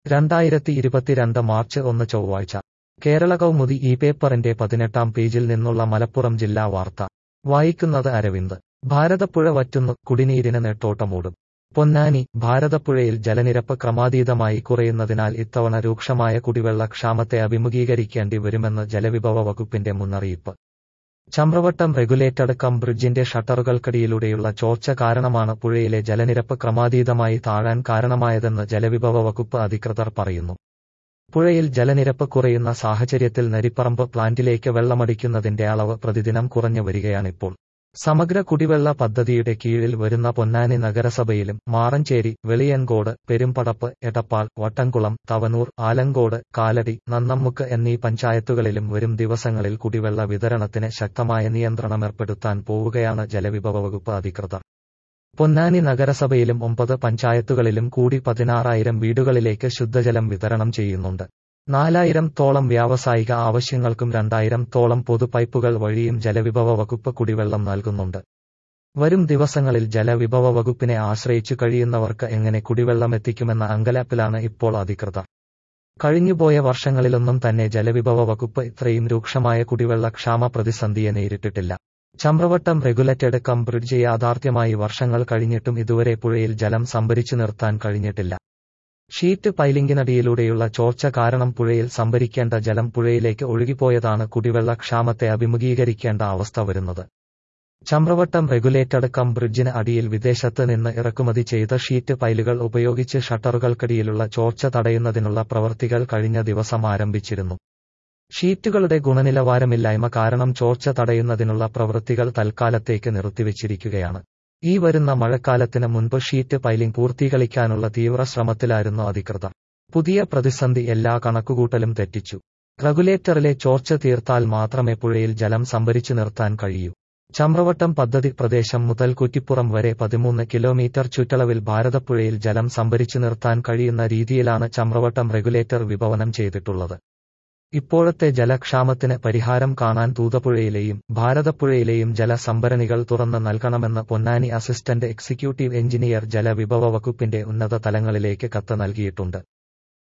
രണ്ടായിരത്തി ഇരുപത്തിരണ്ട് മാർച്ച് ഒന്ന് ചൊവ്വാഴ്ച കേരള കൗമുദി ഈ പേപ്പറിന്റെ പതിനെട്ടാം പേജിൽ നിന്നുള്ള മലപ്പുറം ജില്ലാ വാർത്ത വായിക്കുന്നത് അരവിന്ദ് ഭാരതപ്പുഴ വറ്റുന്നു കുടിനീരിന് നെട്ടോട്ടമൂടും പൊന്നാനി ഭാരതപ്പുഴയിൽ ജലനിരപ്പ് ക്രമാതീതമായി കുറയുന്നതിനാൽ ഇത്തവണ രൂക്ഷമായ കുടിവെള്ള ക്ഷാമത്തെ അഭിമുഖീകരിക്കേണ്ടി വരുമെന്ന് ജലവിഭവ വകുപ്പിന്റെ മുന്നറിയിപ്പ് ചമ്രവട്ടം റെഗുലേറ്റഡ് കം ബ്രിഡ്ജിന്റെ ഷട്ടറുകൾക്കടിയിലൂടെയുള്ള ചോർച്ച കാരണമാണ് പുഴയിലെ ജലനിരപ്പ് ക്രമാതീതമായി താഴാൻ കാരണമായതെന്ന് ജലവിഭവ വകുപ്പ് അധികൃതർ പറയുന്നു പുഴയിൽ ജലനിരപ്പ് കുറയുന്ന സാഹചര്യത്തിൽ നരിപ്പറമ്പ് പ്ലാന്റിലേക്ക് വെള്ളമടിക്കുന്നതിന്റെ അളവ് പ്രതിദിനം കുറഞ്ഞു വരികയാണിപ്പോൾ സമഗ്ര കുടിവെള്ള പദ്ധതിയുടെ കീഴിൽ വരുന്ന പൊന്നാനി നഗരസഭയിലും മാറഞ്ചേരി വെളിയൻകോട് പെരുമ്പടപ്പ് എടപ്പാൾ വട്ടംകുളം തവനൂർ ആലങ്കോട് കാലടി നന്നമ്മുക്ക് എന്നീ പഞ്ചായത്തുകളിലും വരും ദിവസങ്ങളിൽ കുടിവെള്ള വിതരണത്തിന് ശക്തമായ നിയന്ത്രണമേർപ്പെടുത്താൻ പോവുകയാണ് ജലവിഭവ വകുപ്പ് അധികൃതർ പൊന്നാനി നഗരസഭയിലും ഒമ്പത് പഞ്ചായത്തുകളിലും കൂടി പതിനാറായിരം വീടുകളിലേക്ക് ശുദ്ധജലം വിതരണം ചെയ്യുന്നുണ്ട് നാലായിരം തോളം വ്യാവസായിക ആവശ്യങ്ങൾക്കും രണ്ടായിരം തോളം പൊതുപൈപ്പുകൾ വഴിയും ജലവിഭവ വകുപ്പ് കുടിവെള്ളം നൽകുന്നുണ്ട് വരും ദിവസങ്ങളിൽ ജലവിഭവ വകുപ്പിനെ ആശ്രയിച്ചു കഴിയുന്നവർക്ക് എങ്ങനെ കുടിവെള്ളം എത്തിക്കുമെന്ന അങ്കലാപ്പിലാണ് ഇപ്പോൾ അധികൃതർ കഴിഞ്ഞുപോയ വർഷങ്ങളിലൊന്നും തന്നെ ജലവിഭവ വകുപ്പ് ഇത്രയും രൂക്ഷമായ കുടിവെള്ള ക്ഷാമ പ്രതിസന്ധിയെ നേരിട്ടിട്ടില്ല ചമ്രവട്ടം റെഗുലേറ്റഡ് കം ബ്രിഡ്ജ് യാഥാർത്ഥ്യമായി വർഷങ്ങൾ കഴിഞ്ഞിട്ടും ഇതുവരെ പുഴയിൽ ജലം സംഭരിച്ചു നിർത്താൻ കഴിഞ്ഞിട്ടില്ല ഷീറ്റ് പൈലിംഗിനടിയിലൂടെയുള്ള ചോർച്ച കാരണം പുഴയിൽ സംഭരിക്കേണ്ട ജലം പുഴയിലേക്ക് ഒഴുകിപ്പോയതാണ് കുടിവെള്ള ക്ഷാമത്തെ അഭിമുഖീകരിക്കേണ്ട അവസ്ഥ വരുന്നത് ചമ്രവട്ടം റെഗുലേറ്റഡ് കം ബ്രിഡ്ജിന് അടിയിൽ വിദേശത്ത് നിന്ന് ഇറക്കുമതി ചെയ്ത ഷീറ്റ് പൈലുകൾ ഉപയോഗിച്ച് ഷട്ടറുകൾക്കടിയിലുള്ള ചോർച്ച തടയുന്നതിനുള്ള പ്രവൃത്തികൾ കഴിഞ്ഞ ദിവസം ആരംഭിച്ചിരുന്നു ഷീറ്റുകളുടെ ഗുണനിലവാരമില്ലായ്മ കാരണം ചോർച്ച തടയുന്നതിനുള്ള പ്രവൃത്തികൾ തൽക്കാലത്തേക്ക് നിർത്തിവച്ചിരിക്കുകയാണ് ഈ വരുന്ന മഴക്കാലത്തിന് മുൻപ് ഷീറ്റ് പൈലിംഗ് പൂർത്തീകരിക്കാനുള്ള തീവ്ര ശ്രമത്തിലായിരുന്നു അധികൃതർ പുതിയ പ്രതിസന്ധി എല്ലാ കണക്കുകൂട്ടലും തെറ്റിച്ചു റെഗുലേറ്ററിലെ ചോർച്ച തീർത്താൽ മാത്രമേ പുഴയിൽ ജലം സംഭരിച്ചു നിർത്താൻ കഴിയൂ ചമ്രവട്ടം പദ്ധതി പ്രദേശം മുതൽ കുറ്റിപ്പുറം വരെ പതിമൂന്ന് കിലോമീറ്റർ ചുറ്റളവിൽ ഭാരതപ്പുഴയിൽ ജലം സംഭരിച്ചു നിർത്താൻ കഴിയുന്ന രീതിയിലാണ് ചമ്രവട്ടം റെഗുലേറ്റർ വിഭവനം ചെയ്തിട്ടുള്ളത് ഇപ്പോഴത്തെ ജലക്ഷാമത്തിന് പരിഹാരം കാണാൻ തൂതപ്പുഴയിലെയും ഭാരതപ്പുഴയിലെയും ജലസംഭരണികൾ തുറന്ന് നൽകണമെന്ന് പൊന്നാനി അസിസ്റ്റന്റ് എക്സിക്യൂട്ടീവ് എഞ്ചിനീയർ ജലവിഭവ വകുപ്പിന്റെ ഉന്നത തലങ്ങളിലേക്ക് കത്ത് നൽകിയിട്ടുണ്ട്